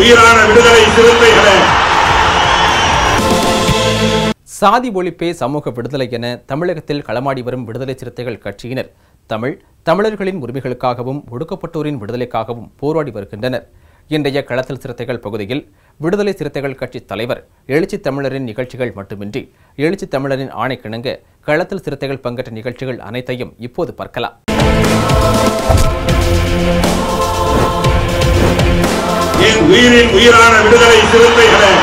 உயிரான விடுதலை சிறுத்தைகளே சாதி ஒழிப்பே சமூக விடுதலை என தமிழகத்தில் களமாடி வரும் விடுதலை சிறுத்தைகள் கட்சியினர் தமிழ் தமிழர்களின் உரிமைகளுக்காகவும் ஒடுக்கப்பட்டோரின் விடுதலைக்காகவும் போராடி வருகின்றனர் இன்றைய களத்தில் சிறுத்தைகள் பகுதியில் விடுதலை சிறுத்தைகள் கட்சி தலைவர் எழுச்சி தமிழரின் நிகழ்ச்சிகள் மட்டுமின்றி எழுச்சி தமிழரின் ஆணைக்கிணங்க களத்தில் சிறுத்தைகள் பங்கேற்ற நிகழ்ச்சிகள் அனைத்தையும் இப்போது பார்க்கலாம் என் உயிரின் உயிரான விடுதலை சிறுத்தைகளே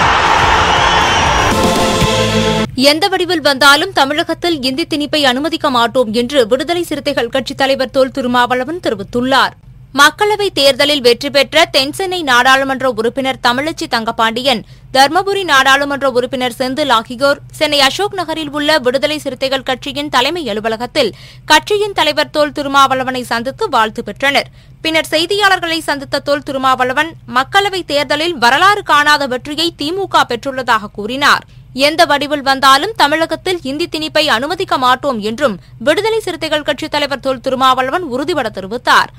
எந்த வடிவில் வந்தாலும் தமிழகத்தில் இந்தி திணிப்பை அனுமதிக்க மாட்டோம் என்று விடுதலை சிறுத்தைகள் கட்சித் தலைவர் தொல் திருமாவளவன் தெரிவித்துள்ளார் மக்களவைத் தேர்தலில் வெற்றி பெற்ற தென்சென்னை நாடாளுமன்ற உறுப்பினர் தமிழச்சி தங்கபாண்டியன் தருமபுரி நாடாளுமன்ற உறுப்பினர் செந்தில் ஆகியோர் சென்னை அசோக் நகரில் உள்ள விடுதலை சிறுத்தைகள் கட்சியின் தலைமை அலுவலகத்தில் கட்சியின் தலைவர் தொல் திருமாவளவனை சந்தித்து வாழ்த்து பெற்றனர் பின்னர் செய்தியாளர்களை சந்தித்த தொல் திருமாவளவன் மக்களவைத் தேர்தலில் வரலாறு காணாத வெற்றியை திமுக பெற்றுள்ளதாக கூறினார் எந்த வடிவில் வந்தாலும் தமிழகத்தில் இந்தி திணிப்பை அனுமதிக்க மாட்டோம் என்றும் விடுதலை சிறுத்தைகள் கட்சித் தலைவர் தொல் திருமாவளவன் உறுதிபட தெரிவித்தார்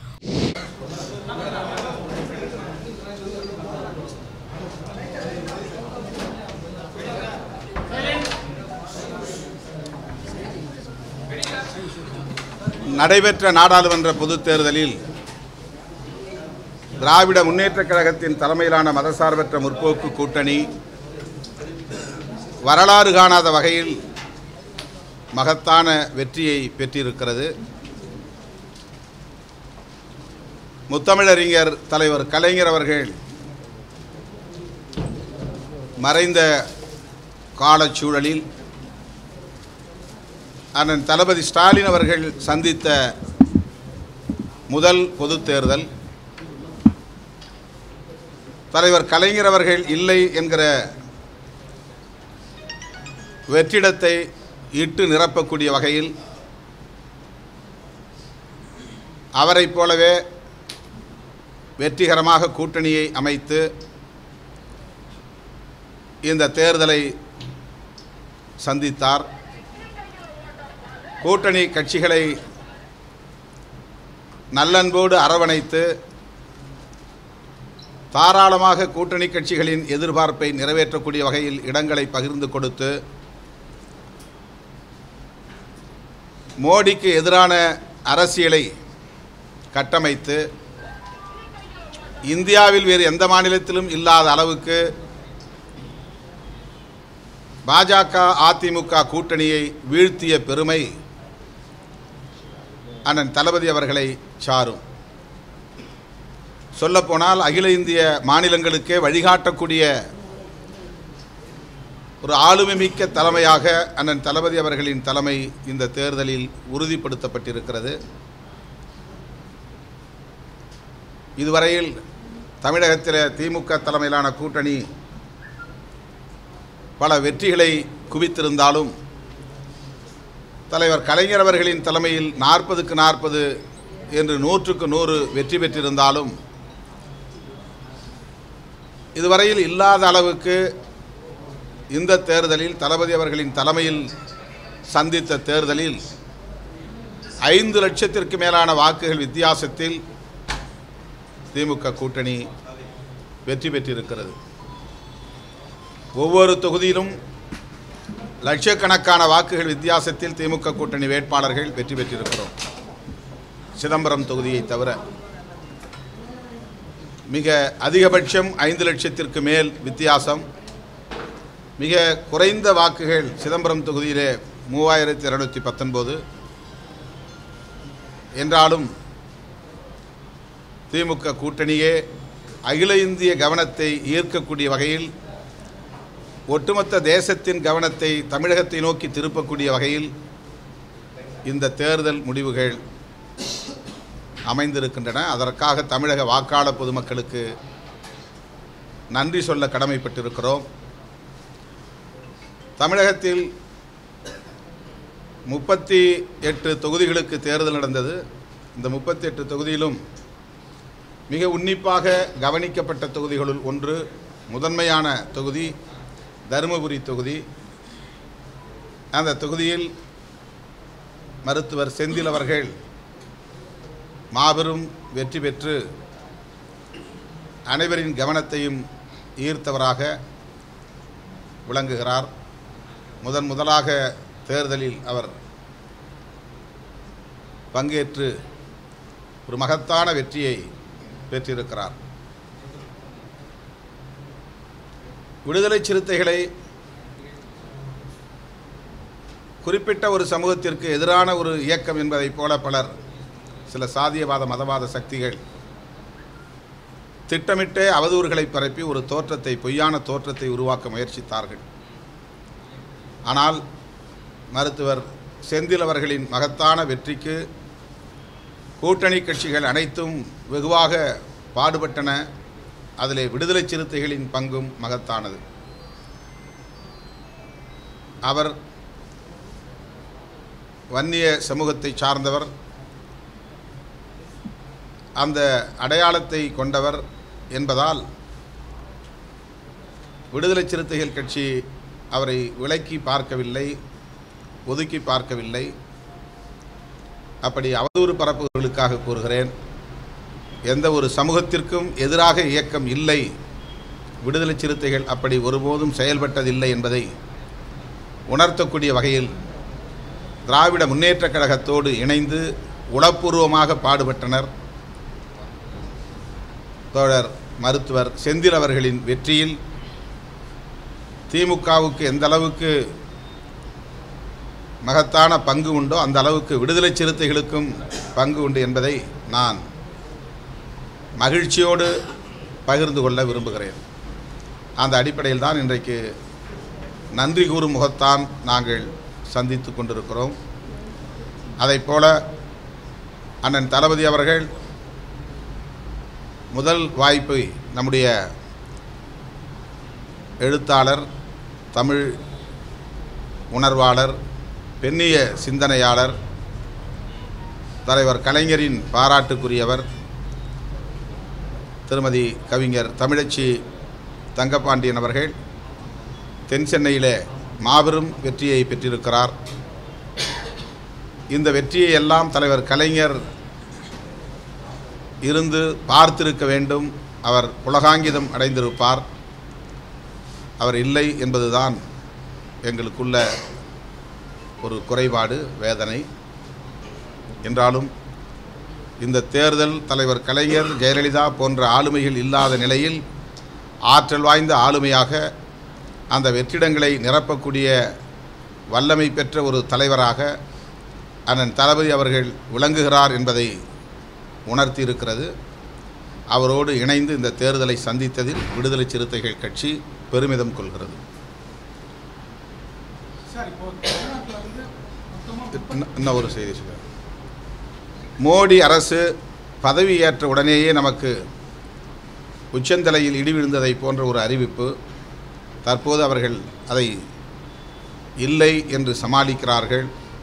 நடைபெற்ற நாடாளுமன்ற பொதுத் தேர்தலில் திராவிட முன்னேற்றக் கழகத்தின் தலைமையிலான மதசார்பற்ற முற்போக்கு கூட்டணி வரலாறு காணாத வகையில் மகத்தான வெற்றியை பெற்றிருக்கிறது முத்தமிழறிஞர் தலைவர் கலைஞர் அவர்கள் மறைந்த காலச்சூழலில் அண்ணன் தளபதி ஸ்டாலின் அவர்கள் சந்தித்த முதல் பொதுத் தேர்தல் தலைவர் கலைஞர் அவர்கள் இல்லை என்கிற வெற்றிடத்தை இட்டு நிரப்பக்கூடிய வகையில் அவரைப் போலவே வெற்றிகரமாக கூட்டணியை அமைத்து இந்த தேர்தலை சந்தித்தார் கூட்டணி கட்சிகளை நல்லன்போடு அரவணைத்து தாராளமாக கூட்டணி கட்சிகளின் எதிர்பார்ப்பை நிறைவேற்றக்கூடிய வகையில் இடங்களை பகிர்ந்து கொடுத்து மோடிக்கு எதிரான அரசியலை கட்டமைத்து இந்தியாவில் வேறு எந்த மாநிலத்திலும் இல்லாத அளவுக்கு பாஜக அதிமுக கூட்டணியை வீழ்த்திய பெருமை அண்ணன் தளபதி அவர்களை சாரும் சொல்லப்போனால் அகில இந்திய மாநிலங்களுக்கே வழிகாட்டக்கூடிய ஒரு ஆளுமை மிக்க தலைமையாக அண்ணன் தளபதி அவர்களின் தலைமை இந்த தேர்தலில் உறுதிப்படுத்தப்பட்டிருக்கிறது இதுவரையில் தமிழகத்தில் திமுக தலைமையிலான கூட்டணி பல வெற்றிகளை குவித்திருந்தாலும் தலைவர் கலைஞர் அவர்களின் தலைமையில் நாற்பதுக்கு நாற்பது என்று நூற்றுக்கு நூறு வெற்றி பெற்றிருந்தாலும் இதுவரையில் இல்லாத அளவுக்கு இந்த தேர்தலில் தளபதி அவர்களின் தலைமையில் சந்தித்த தேர்தலில் ஐந்து லட்சத்திற்கு மேலான வாக்குகள் வித்தியாசத்தில் திமுக கூட்டணி வெற்றி பெற்றிருக்கிறது ஒவ்வொரு தொகுதியிலும் லட்சக்கணக்கான வாக்குகள் வித்தியாசத்தில் திமுக கூட்டணி வேட்பாளர்கள் வெற்றி பெற்றிருக்கிறோம் சிதம்பரம் தொகுதியை தவிர மிக அதிகபட்சம் ஐந்து லட்சத்திற்கு மேல் வித்தியாசம் மிக குறைந்த வாக்குகள் சிதம்பரம் தொகுதியிலே மூவாயிரத்தி இரநூத்தி பத்தொன்பது என்றாலும் திமுக கூட்டணியே அகில இந்திய கவனத்தை ஈர்க்கக்கூடிய வகையில் ஒட்டுமொத்த தேசத்தின் கவனத்தை தமிழகத்தை நோக்கி திருப்பக்கூடிய வகையில் இந்த தேர்தல் முடிவுகள் அமைந்திருக்கின்றன அதற்காக தமிழக வாக்காளர் பொதுமக்களுக்கு நன்றி சொல்ல கடமைப்பட்டிருக்கிறோம் தமிழகத்தில் முப்பத்தி எட்டு தொகுதிகளுக்கு தேர்தல் நடந்தது இந்த முப்பத்தி எட்டு தொகுதியிலும் மிக உன்னிப்பாக கவனிக்கப்பட்ட தொகுதிகளுள் ஒன்று முதன்மையான தொகுதி தருமபுரி தொகுதி அந்த தொகுதியில் மருத்துவர் செந்தில் அவர்கள் மாபெரும் வெற்றி பெற்று அனைவரின் கவனத்தையும் ஈர்த்தவராக விளங்குகிறார் முதன் முதலாக தேர்தலில் அவர் பங்கேற்று ஒரு மகத்தான வெற்றியை பெற்றிருக்கிறார் விடுதலை சிறுத்தைகளை குறிப்பிட்ட ஒரு சமூகத்திற்கு எதிரான ஒரு இயக்கம் என்பதைப் போல பலர் சில சாதியவாத மதவாத சக்திகள் திட்டமிட்டே அவதூறுகளை பரப்பி ஒரு தோற்றத்தை பொய்யான தோற்றத்தை உருவாக்க முயற்சித்தார்கள் ஆனால் மருத்துவர் செந்தில் அவர்களின் மகத்தான வெற்றிக்கு கூட்டணி கட்சிகள் அனைத்தும் வெகுவாக பாடுபட்டன அதிலே விடுதலை சிறுத்தைகளின் பங்கும் மகத்தானது அவர் வன்னிய சமூகத்தை சார்ந்தவர் அந்த அடையாளத்தை கொண்டவர் என்பதால் விடுதலை சிறுத்தைகள் கட்சி அவரை விலக்கி பார்க்கவில்லை ஒதுக்கி பார்க்கவில்லை அப்படி அவதூறு பரப்புகளுக்காக கூறுகிறேன் எந்த ஒரு சமூகத்திற்கும் எதிராக இயக்கம் இல்லை விடுதலை சிறுத்தைகள் அப்படி ஒருபோதும் செயல்பட்டதில்லை என்பதை உணர்த்தக்கூடிய வகையில் திராவிட முன்னேற்றக் கழகத்தோடு இணைந்து உளப்பூர்வமாக பாடுபட்டனர் தோழர் மருத்துவர் செந்தில் அவர்களின் வெற்றியில் திமுகவுக்கு எந்த அளவுக்கு மகத்தான பங்கு உண்டோ அந்த அளவுக்கு விடுதலை சிறுத்தைகளுக்கும் பங்கு உண்டு என்பதை நான் மகிழ்ச்சியோடு பகிர்ந்து கொள்ள விரும்புகிறேன் அந்த அடிப்படையில் தான் இன்றைக்கு நன்றி கூறும் முகத்தான் நாங்கள் சந்தித்து கொண்டிருக்கிறோம் அதைப் போல அண்ணன் தளபதி அவர்கள் முதல் வாய்ப்பை நம்முடைய எழுத்தாளர் தமிழ் உணர்வாளர் பெண்ணிய சிந்தனையாளர் தலைவர் கலைஞரின் பாராட்டுக்குரியவர் திருமதி கவிஞர் தமிழச்சி தங்கப்பாண்டியன் அவர்கள் தென் சென்னையிலே மாபெரும் வெற்றியை பெற்றிருக்கிறார் இந்த வெற்றியை எல்லாம் தலைவர் கலைஞர் இருந்து பார்த்திருக்க வேண்டும் அவர் உலகாங்கிதம் அடைந்திருப்பார் அவர் இல்லை என்பதுதான் எங்களுக்குள்ள ஒரு குறைபாடு வேதனை என்றாலும் இந்த தேர்தல் தலைவர் கலைஞர் ஜெயலலிதா போன்ற ஆளுமைகள் இல்லாத நிலையில் ஆற்றல் வாய்ந்த ஆளுமையாக அந்த வெற்றிடங்களை நிரப்பக்கூடிய வல்லமை பெற்ற ஒரு தலைவராக அண்ணன் தளபதி அவர்கள் விளங்குகிறார் என்பதை உணர்த்தி இருக்கிறது அவரோடு இணைந்து இந்த தேர்தலை சந்தித்ததில் விடுதலை சிறுத்தைகள் கட்சி பெருமிதம் கொள்கிறது சார் இப்போ தமிழ்நாட்டில் வந்து மொத்தமாக இன்னும் இன்னும் ஒரு செய்தி சொல்கிறேன் மோடி அரசு பதவியேற்ற உடனேயே நமக்கு உச்சந்தலையில் இடி விழுந்ததை போன்ற ஒரு அறிவிப்பு தற்போது அவர்கள் அதை இல்லை என்று சமாளிக்கிறார்கள்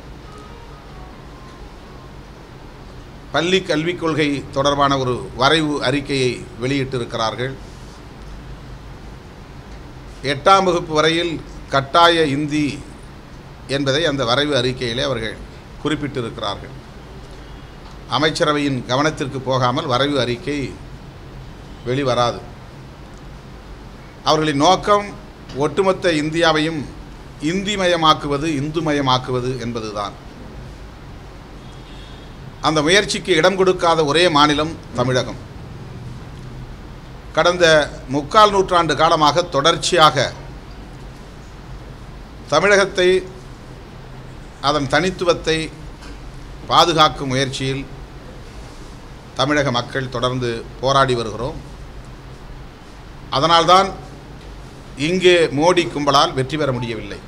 பள்ளி கல்விக் கொள்கை தொடர்பான ஒரு வரைவு அறிக்கையை வெளியிட்டிருக்கிறார்கள் எட்டாம் வகுப்பு வரையில் கட்டாய இந்தி என்பதை அந்த வரைவு அறிக்கையிலே அவர்கள் குறிப்பிட்டிருக்கிறார்கள் அமைச்சரவையின் கவனத்திற்கு போகாமல் வரைவு அறிக்கை வெளிவராது அவர்களின் நோக்கம் ஒட்டுமொத்த இந்தியாவையும் இந்திமயமாக்குவது இந்துமயமாக்குவது என்பதுதான் அந்த முயற்சிக்கு இடம் கொடுக்காத ஒரே மாநிலம் தமிழகம் கடந்த முக்கால் நூற்றாண்டு காலமாக தொடர்ச்சியாக தமிழகத்தை அதன் தனித்துவத்தை பாதுகாக்கும் முயற்சியில் தமிழக மக்கள் தொடர்ந்து போராடி வருகிறோம் அதனால்தான் இங்கே மோடி கும்பலால் வெற்றி பெற முடியவில்லை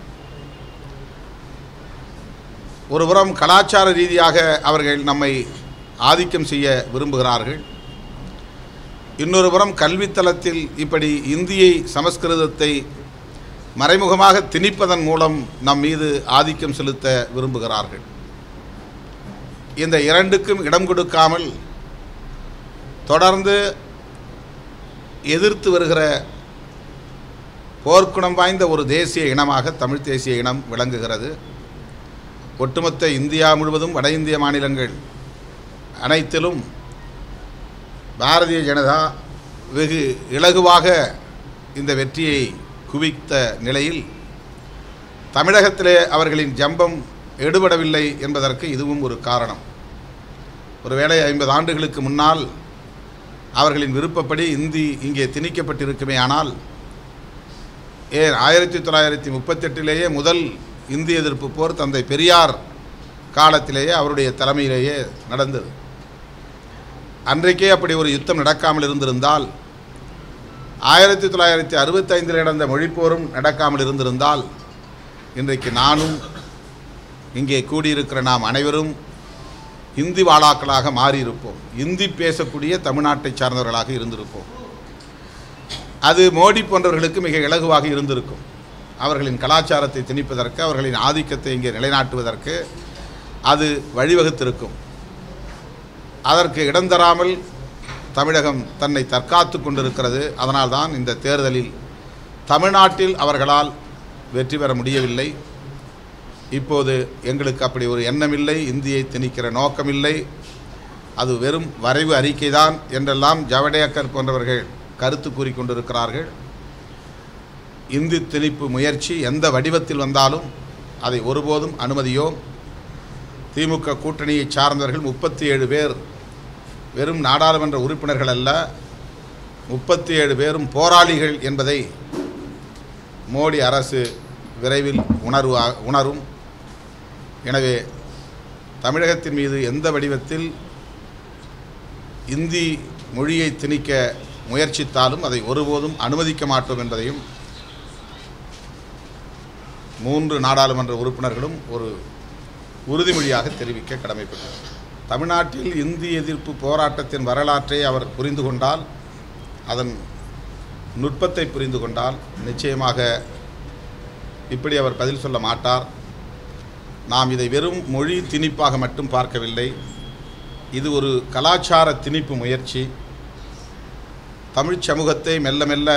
ஒருபுறம் கலாச்சார ரீதியாக அவர்கள் நம்மை ஆதிக்கம் செய்ய விரும்புகிறார்கள் இன்னொரு புறம் கல்வித்தளத்தில் இப்படி இந்தியை சமஸ்கிருதத்தை மறைமுகமாக திணிப்பதன் மூலம் நம் மீது ஆதிக்கம் செலுத்த விரும்புகிறார்கள் இந்த இரண்டுக்கும் இடம் கொடுக்காமல் தொடர்ந்து எதிர்த்து வருகிற போர்க்குணம் வாய்ந்த ஒரு தேசிய இனமாக தமிழ் தேசிய இனம் விளங்குகிறது ஒட்டுமொத்த இந்தியா முழுவதும் வட இந்திய மாநிலங்கள் அனைத்திலும் பாரதிய ஜனதா வெகு இலகுவாக இந்த வெற்றியை குவித்த நிலையில் தமிழகத்திலே அவர்களின் ஜம்பம் எடுபடவில்லை என்பதற்கு இதுவும் ஒரு காரணம் ஒருவேளை ஐம்பது ஆண்டுகளுக்கு முன்னால் அவர்களின் விருப்பப்படி இந்தி இங்கே திணிக்கப்பட்டிருக்குமே ஆனால் ஏன் ஆயிரத்தி தொள்ளாயிரத்தி முப்பத்தெட்டிலேயே முதல் இந்தி எதிர்ப்பு போர் தந்தை பெரியார் காலத்திலேயே அவருடைய தலைமையிலேயே நடந்தது அன்றைக்கே அப்படி ஒரு யுத்தம் நடக்காமல் இருந்திருந்தால் ஆயிரத்தி தொள்ளாயிரத்தி அறுபத்தைந்தில் நடந்த மொழிப்போரும் நடக்காமல் இருந்திருந்தால் இன்றைக்கு நானும் இங்கே கூடியிருக்கிற நாம் அனைவரும் இந்தி வாழாக்களாக மாறியிருப்போம் இந்தி பேசக்கூடிய தமிழ்நாட்டை சார்ந்தவர்களாக இருந்திருப்போம் அது மோடி போன்றவர்களுக்கு மிக இலகுவாக இருந்திருக்கும் அவர்களின் கலாச்சாரத்தை திணிப்பதற்கு அவர்களின் ஆதிக்கத்தை இங்கே நிலைநாட்டுவதற்கு அது வழிவகுத்திருக்கும் அதற்கு இடம் தராமல் தமிழகம் தன்னை தற்காத்து கொண்டிருக்கிறது அதனால்தான் இந்த தேர்தலில் தமிழ்நாட்டில் அவர்களால் வெற்றி பெற முடியவில்லை இப்போது எங்களுக்கு அப்படி ஒரு எண்ணமில்லை இந்தியை திணிக்கிற நோக்கமில்லை அது வெறும் வரைவு அறிக்கைதான் என்றெல்லாம் ஜவடேக்கர் போன்றவர்கள் கருத்து கூறிக்கொண்டிருக்கிறார்கள் இந்தி திணிப்பு முயற்சி எந்த வடிவத்தில் வந்தாலும் அதை ஒருபோதும் அனுமதியோம் திமுக கூட்டணியை சார்ந்தவர்கள் முப்பத்தி ஏழு பேர் வெறும் நாடாளுமன்ற உறுப்பினர்கள் அல்ல முப்பத்தி ஏழு பேரும் போராளிகள் என்பதை மோடி அரசு விரைவில் உணர்வா உணரும் எனவே தமிழகத்தின் மீது எந்த வடிவத்தில் இந்தி மொழியை திணிக்க முயற்சித்தாலும் அதை ஒருபோதும் அனுமதிக்க மாட்டோம் என்பதையும் மூன்று நாடாளுமன்ற உறுப்பினர்களும் ஒரு உறுதிமொழியாக தெரிவிக்க கடமைப்பட்டார் தமிழ்நாட்டில் இந்தி எதிர்ப்பு போராட்டத்தின் வரலாற்றை அவர் புரிந்து கொண்டால் அதன் நுட்பத்தை புரிந்து கொண்டால் நிச்சயமாக இப்படி அவர் பதில் சொல்ல மாட்டார் நாம் இதை வெறும் மொழி திணிப்பாக மட்டும் பார்க்கவில்லை இது ஒரு கலாச்சார திணிப்பு முயற்சி தமிழ்ச் சமூகத்தை மெல்ல மெல்ல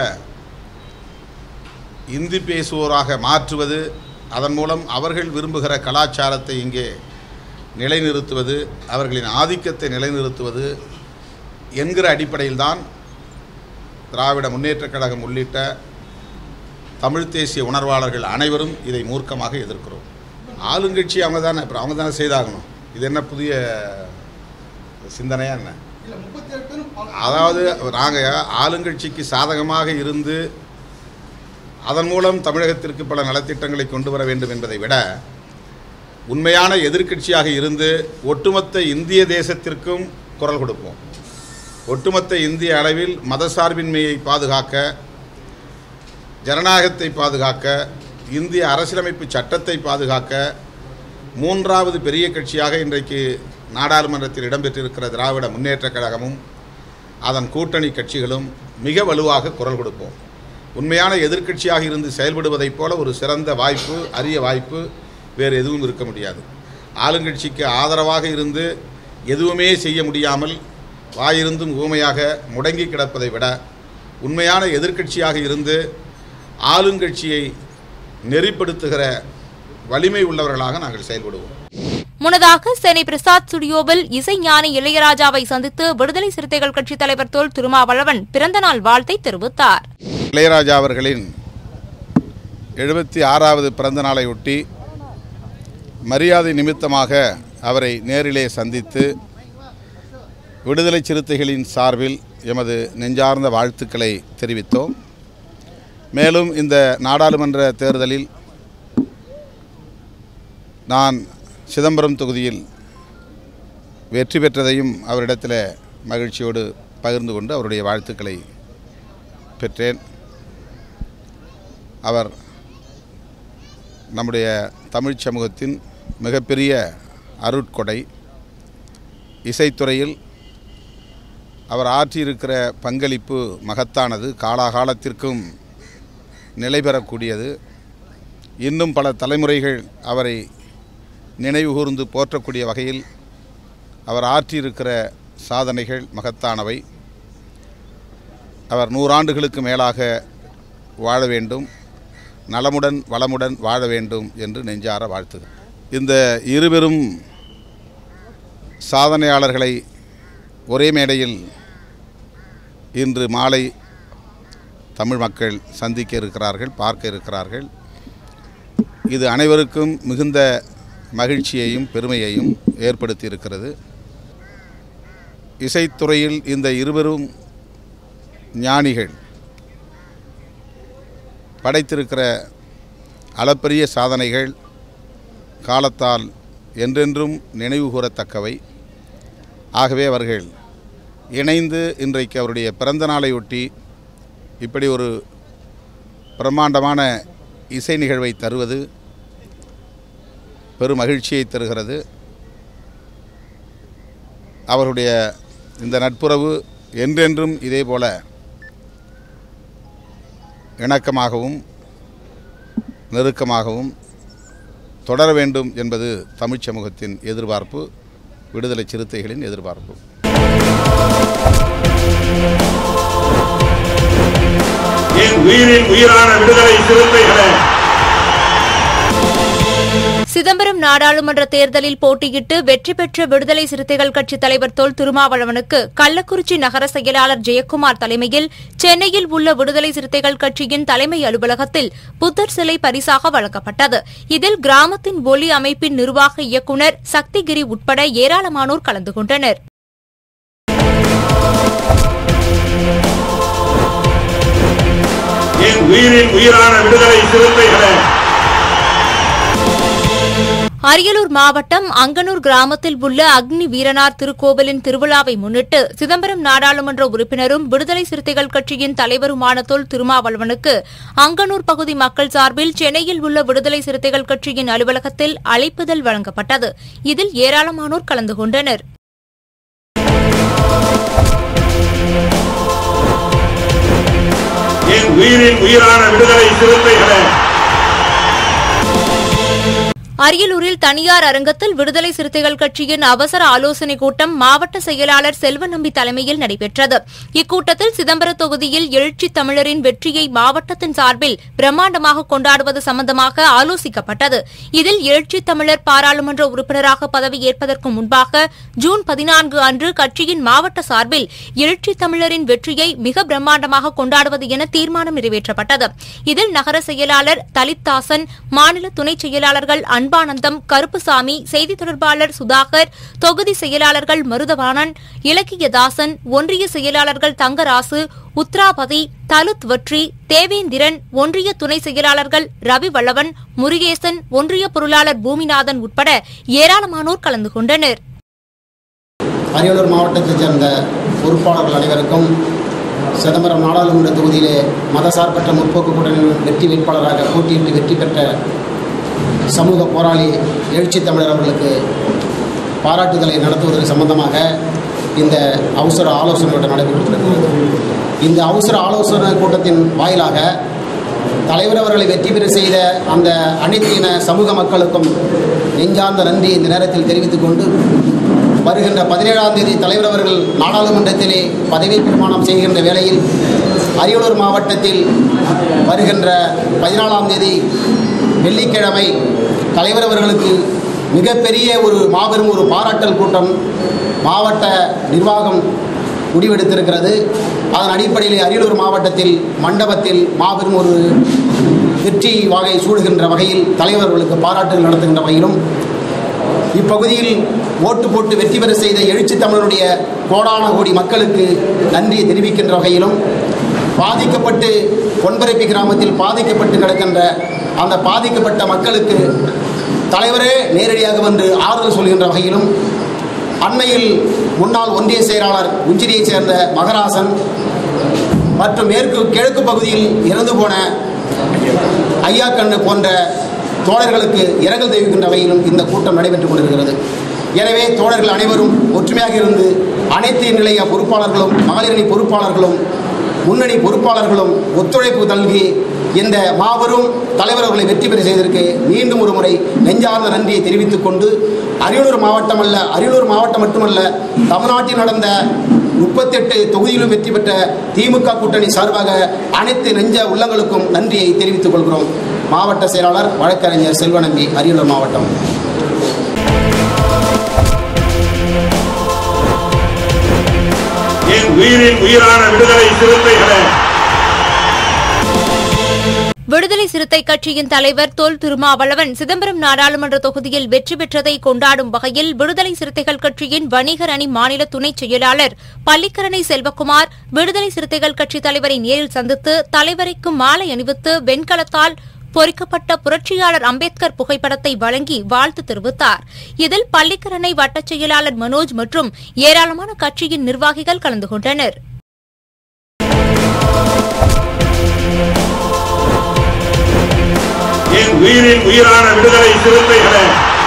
இந்தி பேசுவோராக மாற்றுவது அதன் மூலம் அவர்கள் விரும்புகிற கலாச்சாரத்தை இங்கே நிலைநிறுத்துவது அவர்களின் ஆதிக்கத்தை நிலைநிறுத்துவது என்கிற அடிப்படையில்தான் திராவிட முன்னேற்றக் கழகம் உள்ளிட்ட தமிழ் தேசிய உணர்வாளர்கள் அனைவரும் இதை மூர்க்கமாக எதிர்க்கிறோம் ஆளுங்கட்சி அவங்க தானே அப்புறம் அவங்க தானே செய்தாகணும் இது என்ன புதிய சிந்தனையா என்ன இல்ல முப்பத்தி ஏழு பேரும் பல- அதாவது நாங்கள் ஆளுங்கட்சிக்கு சாதகமாக இருந்து அதன் மூலம் தமிழகத்திற்கு பல நலத்திட்டங்களை கொண்டு வர வேண்டும் என்பதை விட உண்மையான எதிர்க்கட்சியாக இருந்து ஒட்டுமொத்த இந்திய தேசத்திற்கும் குரல் கொடுப்போம் ஒட்டுமொத்த இந்திய அளவில் மதசார்பின்மையை பாதுகாக்க ஜனநாயகத்தை பாதுகாக்க இந்திய அரசியலமைப்பு சட்டத்தை பாதுகாக்க மூன்றாவது பெரிய கட்சியாக இன்றைக்கு நாடாளுமன்றத்தில் இடம்பெற்றிருக்கிற திராவிட முன்னேற்றக் கழகமும் அதன் கூட்டணி கட்சிகளும் மிக வலுவாக குரல் கொடுப்போம் உண்மையான எதிர்க்கட்சியாக இருந்து செயல்படுவதைப் போல ஒரு சிறந்த வாய்ப்பு அரிய வாய்ப்பு வேறு எதுவும் இருக்க முடியாது ஆளுங்கட்சிக்கு ஆதரவாக இருந்து எதுவுமே செய்ய முடியாமல் வாயிருந்தும் ஊமையாக முடங்கி கிடப்பதை விட உண்மையான எதிர்க்கட்சியாக இருந்து ஆளுங்கட்சியை நெறிப்படுத்துகிற வலிமை உள்ளவர்களாக நாங்கள் செயல்படுவோம் முன்னதாக சென்னை பிரசாத் ஸ்டுடியோவில் இசைஞானி இளையராஜாவை சந்தித்து விடுதலை சிறுத்தைகள் கட்சித் தலைவர் தொல் திருமாவளவன் பிறந்தநாள் வாழ்த்தை தெரிவித்தார் இளையராஜா அவர்களின் எழுபத்தி ஆறாவது பிறந்த நாளையொட்டி மரியாதை நிமித்தமாக அவரை நேரிலே சந்தித்து விடுதலை சிறுத்தைகளின் சார்பில் எமது நெஞ்சார்ந்த வாழ்த்துக்களை தெரிவித்தோம் மேலும் இந்த நாடாளுமன்ற தேர்தலில் நான் சிதம்பரம் தொகுதியில் வெற்றி பெற்றதையும் அவரிடத்தில் மகிழ்ச்சியோடு பகிர்ந்து கொண்டு அவருடைய வாழ்த்துக்களை பெற்றேன் அவர் நம்முடைய தமிழ்ச் சமூகத்தின் மிகப்பெரிய அருட்கொடை இசைத்துறையில் அவர் ஆற்றியிருக்கிற பங்களிப்பு மகத்தானது காலாகாலத்திற்கும் நிலை பெறக்கூடியது இன்னும் பல தலைமுறைகள் அவரை நினைவுகூர்ந்து போற்றக்கூடிய வகையில் அவர் ஆற்றியிருக்கிற சாதனைகள் மகத்தானவை அவர் நூறாண்டுகளுக்கு மேலாக வாழ வேண்டும் நலமுடன் வளமுடன் வாழ வேண்டும் என்று நெஞ்சார வாழ்த்துகிறேன் இந்த இருவரும் சாதனையாளர்களை ஒரே மேடையில் இன்று மாலை தமிழ் மக்கள் சந்திக்க இருக்கிறார்கள் பார்க்க இருக்கிறார்கள் இது அனைவருக்கும் மிகுந்த மகிழ்ச்சியையும் பெருமையையும் ஏற்படுத்தி இருக்கிறது இசைத்துறையில் இந்த இருவரும் ஞானிகள் படைத்திருக்கிற அளப்பரிய சாதனைகள் காலத்தால் என்றென்றும் நினைவு கூறத்தக்கவை ஆகவே அவர்கள் இணைந்து இன்றைக்கு அவருடைய பிறந்த நாளையொட்டி இப்படி ஒரு பிரம்மாண்டமான இசை நிகழ்வை தருவது பெரும் மகிழ்ச்சியை தருகிறது அவருடைய இந்த நட்புறவு என்றென்றும் இதேபோல இணக்கமாகவும் நெருக்கமாகவும் தொடர வேண்டும் என்பது தமிழ்ச் சமூகத்தின் எதிர்பார்ப்பு விடுதலை சிறுத்தைகளின் எதிர்பார்ப்பு என் உயிரின் உயிரான விடுதலை சிறுத்தைகளே சிதம்பரம் நாடாளுமன்ற தேர்தலில் போட்டியிட்டு வெற்றி பெற்ற விடுதலை சிறுத்தைகள் கட்சித் தலைவர் தொல் திருமாவளவனுக்கு கள்ளக்குறிச்சி நகர செயலாளர் ஜெயக்குமார் தலைமையில் சென்னையில் உள்ள விடுதலை சிறுத்தைகள் கட்சியின் தலைமை அலுவலகத்தில் புத்தர் சிலை பரிசாக வழங்கப்பட்டது இதில் கிராமத்தின் ஒலி அமைப்பின் நிர்வாக இயக்குநர் சக்திகிரி உட்பட ஏராளமானோர் கலந்து கொண்டனர் என் உயிரின் உயிரான விடுதலை சிறுத்தைகளே அரியலூர் மாவட்டம் அங்கனூர் கிராமத்தில் உள்ள அக்னி வீரனார் திருக்கோவிலின் திருவிழாவை முன்னிட்டு சிதம்பரம் நாடாளுமன்ற உறுப்பினரும் விடுதலை சிறுத்தைகள் கட்சியின் தலைவருமான தொல் திருமாவளவனுக்கு அங்கனூர் பகுதி மக்கள் சார்பில் சென்னையில் உள்ள விடுதலை சிறுத்தைகள் கட்சியின் அலுவலகத்தில் அழைப்புதல் வழங்கப்பட்டது இதில் ஏராளமானோர் கலந்து கொண்டனர் என் உயிரின் உயிரான விடுதலை சிறுத்தைகளே அரியலூரில் தனியார் அரங்கத்தில் விடுதலை சிறுத்தைகள் கட்சியின் அவசர ஆலோசனைக் கூட்டம் மாவட்ட செயலாளர் செல்வநம்பி தலைமையில் நடைபெற்றது இக்கூட்டத்தில் சிதம்பரம் தொகுதியில் எழுச்சி தமிழரின் வெற்றியை மாவட்டத்தின் சார்பில் பிரம்மாண்டமாக கொண்டாடுவது சம்பந்தமாக ஆலோசிக்கப்பட்டது இதில் எழுச்சி தமிழர் பாராளுமன்ற உறுப்பினராக பதவியேற்பதற்கு முன்பாக ஜூன் பதினான்கு அன்று கட்சியின் மாவட்ட சார்பில் எழுச்சி தமிழரின் வெற்றியை மிக பிரம்மாண்டமாக கொண்டாடுவது என தீர்மானம் நிறைவேற்றப்பட்டது இதில் நகர செயலாளர் தலித்தாசன் மாநில துணை செயலாளர்கள் அன்பானந்தம் கருப்புசாமி செய்தி தொடர்பாளர் சுதாகர் தொகுதி செயலாளர்கள் மருதவாணன் இலக்கியதாசன் ஒன்றிய செயலாளர்கள் தங்கராசு உத்ராபதி தலுத் வற்றி தேவேந்திரன் ஒன்றிய துணை செயலாளர்கள் ரவி வல்லவன் முருகேசன் ஒன்றிய பொருளாளர் பூமிநாதன் உட்பட ஏராளமானோர் கலந்து கொண்டனர் அரியலூர் மாவட்டத்தைச் சேர்ந்த பொறுப்பாளர்கள் அனைவருக்கும் சிதம்பரம் நாடாளுமன்ற தொகுதியிலே மதசார்பற்ற முற்போக்கு கூட்டணியின் வெற்றி வேட்பாளராக போட்டியிட்டு வெற்றி பெற்ற சமூக போராளி எழுச்சி தமிழர் அவர்களுக்கு பாராட்டுதலை நடத்துவதற்கு சம்பந்தமாக இந்த அவசர ஆலோசனை கூட்டம் நடைபெற்று வருகிறது இந்த அவசர ஆலோசனை கூட்டத்தின் வாயிலாக தலைவர் அவர்களை வெற்றி பெற செய்த அந்த அனைத்து இன சமூக மக்களுக்கும் நெஞ்சார்ந்த நன்றி இந்த நேரத்தில் தெரிவித்துக் கொண்டு வருகின்ற பதினேழாம் தேதி தலைவர் அவர்கள் நாடாளுமன்றத்திலே பதவி பிரமாணம் செய்கின்ற வேளையில் அரியலூர் மாவட்டத்தில் வருகின்ற பதினாலாம் தேதி வெள்ளிக்கிழமை தலைவர் அவர்களுக்கு மிகப்பெரிய ஒரு மாபெரும் ஒரு பாராட்டல் கூட்டம் மாவட்ட நிர்வாகம் முடிவெடுத்திருக்கிறது அதன் அடிப்படையில் அரியலூர் மாவட்டத்தில் மண்டபத்தில் மாபெரும் ஒரு வெற்றி வாகை சூடுகின்ற வகையில் தலைவர்களுக்கு பாராட்டுகள் நடத்துகின்ற வகையிலும் இப்பகுதியில் ஓட்டு போட்டு வெற்றி பெற செய்த எழுச்சி தமிழனுடைய கோடான கோடி மக்களுக்கு நன்றியை தெரிவிக்கின்ற வகையிலும் பாதிக்கப்பட்டு பொன்பரப்பி கிராமத்தில் பாதிக்கப்பட்டு கிடக்கின்ற அந்த பாதிக்கப்பட்ட மக்களுக்கு தலைவரே நேரடியாக வந்து ஆறுதல் சொல்கின்ற வகையிலும் அண்மையில் முன்னாள் ஒன்றிய செயலாளர் உஞ்சிரியைச் சேர்ந்த மகராசன் மற்றும் மேற்கு கிழக்கு பகுதியில் இறந்து போன ஐயாக்கண்ணு போன்ற தோழர்களுக்கு இரங்கல் தெரிவிக்கின்ற வகையிலும் இந்த கூட்டம் நடைபெற்றுக் கொண்டிருக்கிறது எனவே தோழர்கள் அனைவரும் ஒற்றுமையாக இருந்து அனைத்து நிலைய பொறுப்பாளர்களும் மகளிரணி பொறுப்பாளர்களும் முன்னணி பொறுப்பாளர்களும் ஒத்துழைப்பு நல்கி இந்த மாபெரும் தலைவர் அவர்களை வெற்றி பெற செய்ததற்கு மீண்டும் ஒரு முறை நெஞ்சார்ந்த நன்றியை தெரிவித்துக் கொண்டு அரியலூர் மாவட்டம் அல்ல அரியலூர் மாவட்டம் மட்டுமல்ல தமிழ்நாட்டில் நடந்த முப்பத்தெட்டு தொகுதியிலும் வெற்றி பெற்ற திமுக கூட்டணி சார்பாக அனைத்து நெஞ்ச உள்ளங்களுக்கும் நன்றியை தெரிவித்துக் கொள்கிறோம் மாவட்ட செயலாளர் வழக்கறிஞர் செல்வநம்பி அரியலூர் மாவட்டம் என் உயிரின் உயிரான விடுதலை சிறுத்தைகளே விடுதலை சிறுத்தை கட்சியின் தலைவர் தொல் திருமாவளவன் சிதம்பரம் நாடாளுமன்ற தொகுதியில் வெற்றி பெற்றதை கொண்டாடும் வகையில் விடுதலை சிறுத்தைகள் கட்சியின் வணிகர் அணி மாநில துணைச் செயலாளர் பள்ளிக்கரணை செல்வகுமார் விடுதலை சிறுத்தைகள் கட்சித் தலைவரை நேரில் சந்தித்து தலைவரைக்கு மாலை அணிவித்து வெண்கலத்தால் பொறிக்கப்பட்ட புரட்சியாளர் அம்பேத்கர் புகைப்படத்தை வழங்கி வாழ்த்து தெரிவித்தார் இதில் பள்ளிக்கரணை வட்டச் செயலாளர் மனோஜ் மற்றும் ஏராளமான கட்சியின் நிர்வாகிகள் கலந்து கொண்டனர் என் உயிரின் உயிரான விடுதலை சிறுத்தைகளே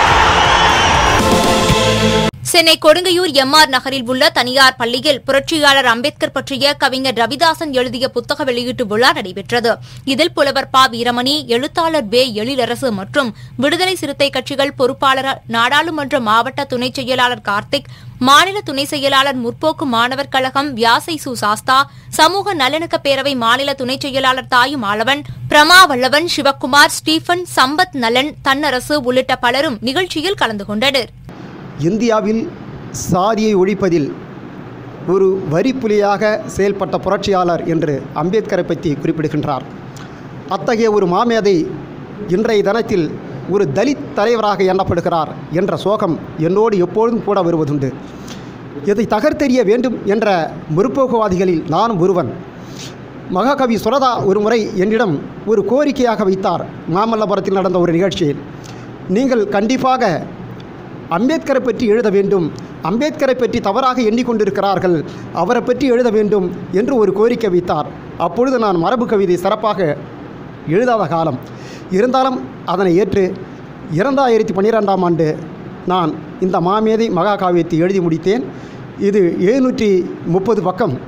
சென்னை கொடுங்கையூர் எம்ஆர் நகரில் உள்ள தனியார் பள்ளியில் புரட்சியாளர் அம்பேத்கர் பற்றிய கவிஞர் ரவிதாசன் எழுதிய புத்தக வெளியீட்டு விழா நடைபெற்றது இதில் புலவர் ப வீரமணி எழுத்தாளர் வே எழிலரசு மற்றும் விடுதலை சிறுத்தை கட்சிகள் பொறுப்பாளர் நாடாளுமன்ற மாவட்ட துணைச் செயலாளர் கார்த்திக் மாநில துணை செயலாளர் முற்போக்கு மாணவர் கழகம் வியாசை சு சாஸ்தா சமூக நல்லிணக்க பேரவை மாநில துணைச் செயலாளர் தாயு மாலவன் பிரமா வல்லவன் சிவக்குமார் ஸ்டீபன் சம்பத் நலன் தன்னரசு உள்ளிட்ட பலரும் நிகழ்ச்சியில் கலந்து கொண்டனர் இந்தியாவில் சாதியை ஒழிப்பதில் ஒரு வரிப்புலியாக செயல்பட்ட புரட்சியாளர் என்று அம்பேத்கரை பற்றி குறிப்பிடுகின்றார் அத்தகைய ஒரு மாமேதை இன்றைய தினத்தில் ஒரு தலித் தலைவராக எண்ணப்படுகிறார் என்ற சோகம் என்னோடு எப்பொழுதும் கூட வருவதுண்டு இதை தகர்த்தெறிய வேண்டும் என்ற முற்போக்குவாதிகளில் நானும் ஒருவன் மகாகவி சுரதா ஒரு முறை என்னிடம் ஒரு கோரிக்கையாக வைத்தார் மாமல்லபுரத்தில் நடந்த ஒரு நிகழ்ச்சியில் நீங்கள் கண்டிப்பாக அம்பேத்கரை பற்றி எழுத வேண்டும் அம்பேத்கரை பற்றி தவறாக எண்ணிக்கொண்டிருக்கிறார்கள் அவரை பற்றி எழுத வேண்டும் என்று ஒரு கோரிக்கை வைத்தார் அப்பொழுது நான் மரபு கவிதை சிறப்பாக எழுதாத காலம் இருந்தாலும் அதனை ஏற்று இரண்டாயிரத்தி பன்னிரெண்டாம் ஆண்டு நான் இந்த மாமேதை மகாகாவியத்தை எழுதி முடித்தேன் இது எழுநூற்றி முப்பது பக்கம்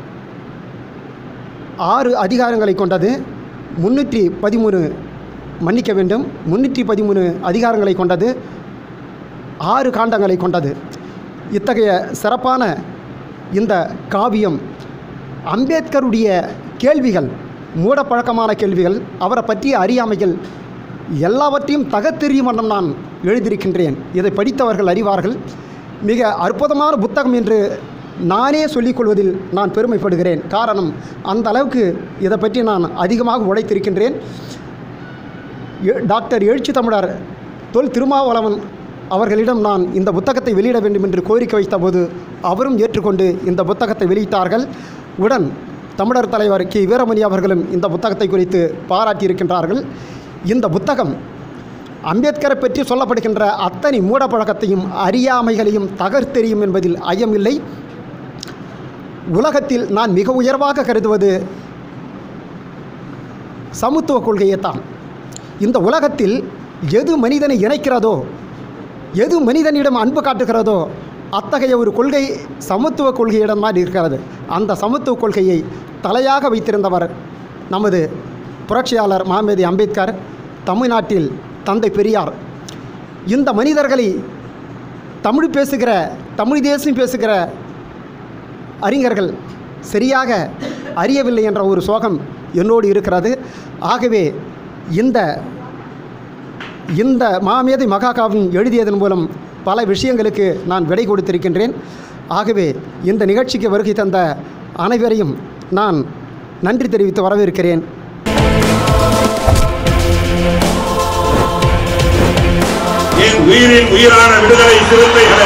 ஆறு அதிகாரங்களை கொண்டது முன்னூற்றி பதிமூணு மன்னிக்க வேண்டும் முன்னூற்றி பதிமூணு அதிகாரங்களை கொண்டது ஆறு காண்டங்களை கொண்டது இத்தகைய சிறப்பான இந்த காவியம் அம்பேத்கருடைய கேள்விகள் மூடப்பழக்கமான கேள்விகள் அவரை பற்றிய அறியாமைகள் எல்லாவற்றையும் தகத்தெறியும் வண்ணம் நான் எழுதியிருக்கின்றேன் இதை படித்தவர்கள் அறிவார்கள் மிக அற்புதமான புத்தகம் என்று நானே சொல்லிக்கொள்வதில் நான் பெருமைப்படுகிறேன் காரணம் அந்த அளவுக்கு இதை பற்றி நான் அதிகமாக உழைத்திருக்கின்றேன் எ- டாக்டர் எழுச்சி தமிழர் தொல் திருமாவளவன் அவர்களிடம் நான் இந்த புத்தகத்தை வெளியிட வேண்டும் என்று கோரிக்கை வைத்தபோது அவரும் ஏற்றுக்கொண்டு இந்த புத்தகத்தை வெளியிட்டார்கள் உடன் தமிழர் தலைவர் கி வீரமணி அவர்களும் இந்த புத்தகத்தை குறித்து பாராட்டியிருக்கின்றார்கள் இந்த புத்தகம் அம்பேத்கரை பற்றி சொல்லப்படுகின்ற அத்தனை மூடப்பழக்கத்தையும் அறியாமைகளையும் தகர்த்தெறியும் என்பதில் ஐயமில்லை உலகத்தில் நான் மிக உயர்வாக கருதுவது சமத்துவ கொள்கையைத்தான் இந்த உலகத்தில் எது மனிதனை இணைக்கிறதோ எது மனிதனிடம் அன்பு காட்டுகிறதோ அத்தகைய ஒரு கொள்கை சமத்துவ கொள்கையிடம் தான் இருக்கிறது அந்த சமத்துவ கொள்கையை தலையாக வைத்திருந்தவர் நமது புரட்சியாளர் மாமேதி அம்பேத்கர் தமிழ்நாட்டில் தந்தை பெரியார் இந்த மனிதர்களை தமிழ் பேசுகிற தமிழ் தேசம் பேசுகிற அறிஞர்கள் சரியாக அறியவில்லை என்ற ஒரு சோகம் என்னோடு இருக்கிறது ஆகவே இந்த இந்த மாமேதை மகாகாவின் எழுதியதன் மூலம் பல விஷயங்களுக்கு நான் விடை கொடுத்திருக்கின்றேன் ஆகவே இந்த நிகழ்ச்சிக்கு வருகை தந்த அனைவரையும் நான் நன்றி தெரிவித்து வரவேற்கிறேன் என் உயிரின் உயிரான விடுதலை சிறுத்தைகளே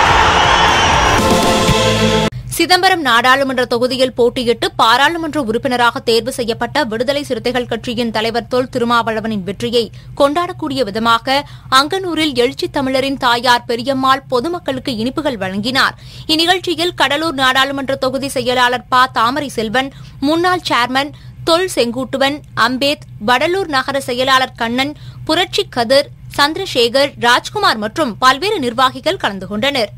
சிதம்பரம் நாடாளுமன்ற தொகுதியில் போட்டியிட்டு பாராளுமன்ற உறுப்பினராக தேர்வு செய்யப்பட்ட விடுதலை சிறுத்தைகள் கட்சியின் தலைவர் தொல் திருமாவளவனின் வெற்றியை கொண்டாடக்கூடிய விதமாக அங்கனூரில் எழுச்சித் தமிழரின் தாயார் பெரியம்மாள் பொதுமக்களுக்கு இனிப்புகள் வழங்கினார் இந்நிகழ்ச்சியில் கடலூர் நாடாளுமன்ற தொகுதி செயலாளர் ப தாமரை செல்வன் முன்னாள் சேர்மன் தொல் செங்கூட்டுவன் அம்பேத் வடலூர் நகர செயலாளர் கண்ணன் புரட்சி கதிர் சந்திரசேகர் ராஜ்குமார் மற்றும் பல்வேறு நிர்வாகிகள் கலந்து கொண்டனர்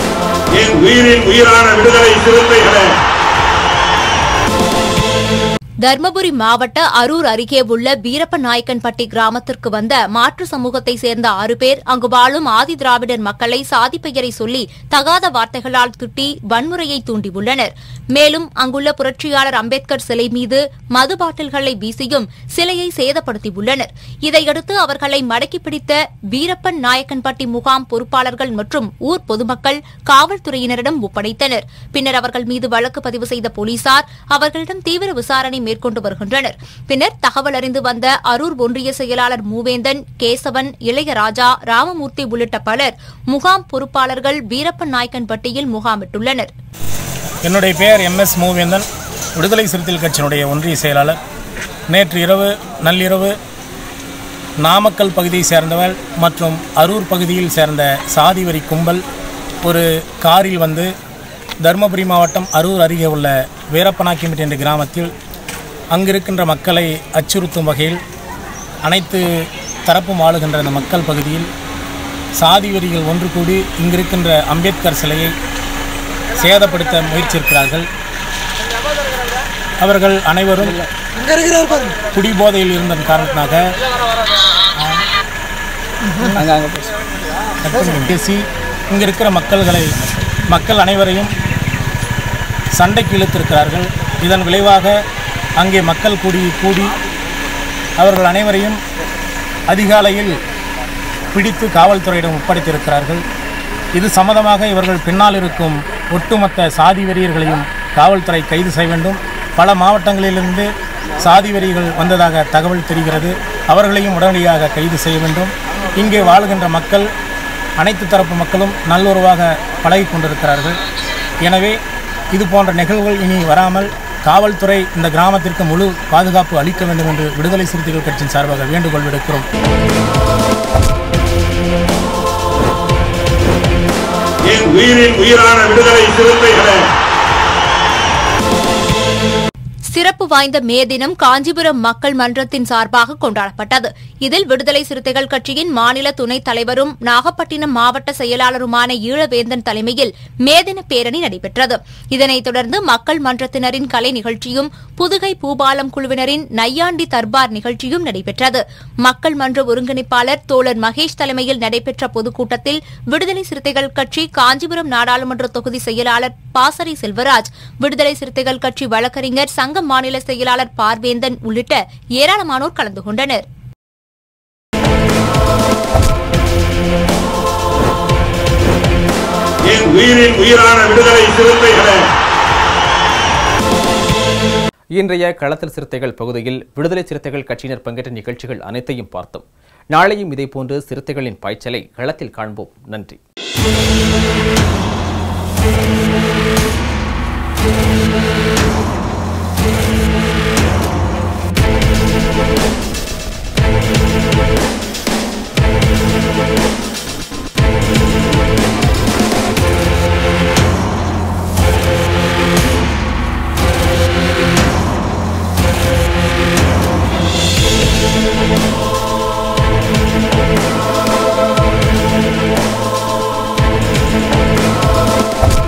என் உயிரின் உயிரான விடுதலை சிறுத்தைகளே தர்மபுரி மாவட்ட அரூர் அருகே உள்ள வீரப்பநாயக்கன்பட்டி கிராமத்திற்கு வந்த மாற்று சமூகத்தை சேர்ந்த ஆறு பேர் அங்கு வாழும் ஆதி திராவிடர் மக்களை சாதி பெயரை சொல்லி தகாத வார்த்தைகளால் திட்டி வன்முறையை தூண்டியுள்ளனர் மேலும் அங்குள்ள புரட்சியாளர் அம்பேத்கர் சிலை மீது மது பாட்டில்களை வீசியும் சிலையை சேதப்படுத்தியுள்ளனர் இதையடுத்து அவர்களை மடக்கி பிடித்த வீரப்பன் நாயக்கன்பட்டி முகாம் பொறுப்பாளர்கள் மற்றும் ஊர் பொதுமக்கள் காவல்துறையினரிடம் ஒப்படைத்தனர் பின்னர் அவர்கள் மீது வழக்கு பதிவு செய்த போலீசார் அவர்களிடம் தீவிர விசாரணை மேற்கொண்டு வருகின்றனர் பின்னர் தகவல் அறிந்து வந்த அரூர் ஒன்றிய செயலாளர் மூவேந்தன் கேசவன் இளையராஜா ராமமூர்த்தி உள்ளிட்ட பலர் முகாம் பொறுப்பாளர்கள் வீரப்பன் நாயக்கன்பட்டியில் முகாமிட்டுள்ளனர் என்னுடைய பெயர் எம்எஸ் மூவேந்தன் விடுதலை சிறுத்தைகள் கட்சியினுடைய ஒன்றிய செயலாளர் நேற்று இரவு நள்ளிரவு நாமக்கல் பகுதியை சேர்ந்தவர் மற்றும் அரூர் பகுதியில் சேர்ந்த சாதிவரி கும்பல் ஒரு காரில் வந்து தருமபுரி மாவட்டம் அரூர் அருகே உள்ள வீரப்பனாக்கிமிட் என்ற கிராமத்தில் அங்கிருக்கின்ற மக்களை அச்சுறுத்தும் வகையில் அனைத்து தரப்பும் ஆளுகின்ற அந்த மக்கள் பகுதியில் சாதி வெறிகள் ஒன்று கூடி இங்கிருக்கின்ற அம்பேத்கர் சிலையை சேதப்படுத்த முயற்சியிருக்கிறார்கள் அவர்கள் அனைவரும் குடிபோதையில் இருந்த காரணத்தினாக பேசி இங்க இருக்கிற மக்கள்களை மக்கள் அனைவரையும் சண்டைக்கு இழுத்திருக்கிறார்கள் இதன் விளைவாக அங்கே மக்கள் கூடி கூடி அவர்கள் அனைவரையும் அதிகாலையில் பிடித்து காவல்துறையிடம் ஒப்படைத்திருக்கிறார்கள் இது சம்மதமாக இவர்கள் பின்னால் இருக்கும் ஒட்டுமொத்த சாதி வெறியர்களையும் காவல்துறை கைது செய்ய வேண்டும் பல மாவட்டங்களிலிருந்து சாதி வெறிகள் வந்ததாக தகவல் தெரிகிறது அவர்களையும் உடனடியாக கைது செய்ய வேண்டும் இங்கே வாழுகின்ற மக்கள் அனைத்து தரப்பு மக்களும் நல்லுறவாக பழகி கொண்டிருக்கிறார்கள் எனவே இது போன்ற நிகழ்வுகள் இனி வராமல் காவல்துறை இந்த கிராமத்திற்கு முழு பாதுகாப்பு அளிக்க வேண்டும் என்று விடுதலை சிறுத்தைகள் கட்சியின் சார்பாக வேண்டுகோள் விடுக்கிறோம் என் உயிரின் உயிரான விடுதலை சிறுத்தைகளே சிறப்பு வாய்ந்த மே தினம் காஞ்சிபுரம் மக்கள் மன்றத்தின் சார்பாக கொண்டாடப்பட்டது இதில் விடுதலை சிறுத்தைகள் கட்சியின் மாநில துணைத் தலைவரும் நாகப்பட்டினம் மாவட்ட செயலாளருமான ஈழவேந்தன் தலைமையில் மே தின பேரணி நடைபெற்றது இதனைத் தொடர்ந்து மக்கள் மன்றத்தினரின் கலை நிகழ்ச்சியும் புதுகை பூபாலம் குழுவினரின் நையாண்டி தர்பார் நிகழ்ச்சியும் நடைபெற்றது மக்கள் மன்ற ஒருங்கிணைப்பாளர் தோழர் மகேஷ் தலைமையில் நடைபெற்ற பொதுக்கூட்டத்தில் விடுதலை சிறுத்தைகள் கட்சி காஞ்சிபுரம் நாடாளுமன்ற தொகுதி செயலாளர் பாசறை செல்வராஜ் விடுதலை சிறுத்தைகள் கட்சி வழக்கறிஞர் சங்க மாநில செயலாளர் பார்வேந்தன் உள்ளிட்ட ஏராளமானோர் கலந்து கொண்டனர் என் உயிரின் உயிரான விடுதலை சிறுத்தைகளே இன்றைய களத்தில் சிறுத்தைகள் பகுதியில் விடுதலை சிறுத்தைகள் கட்சியினர் பங்கேற்ற நிகழ்ச்சிகள் அனைத்தையும் பார்த்தோம் நாளையும் இதேபோன்று சிறுத்தைகளின் பாய்ச்சலை களத்தில் காண்போம் நன்றி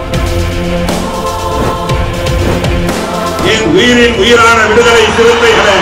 என் உயிரின் உயிரான விடுதலை சிறுத்தைகளே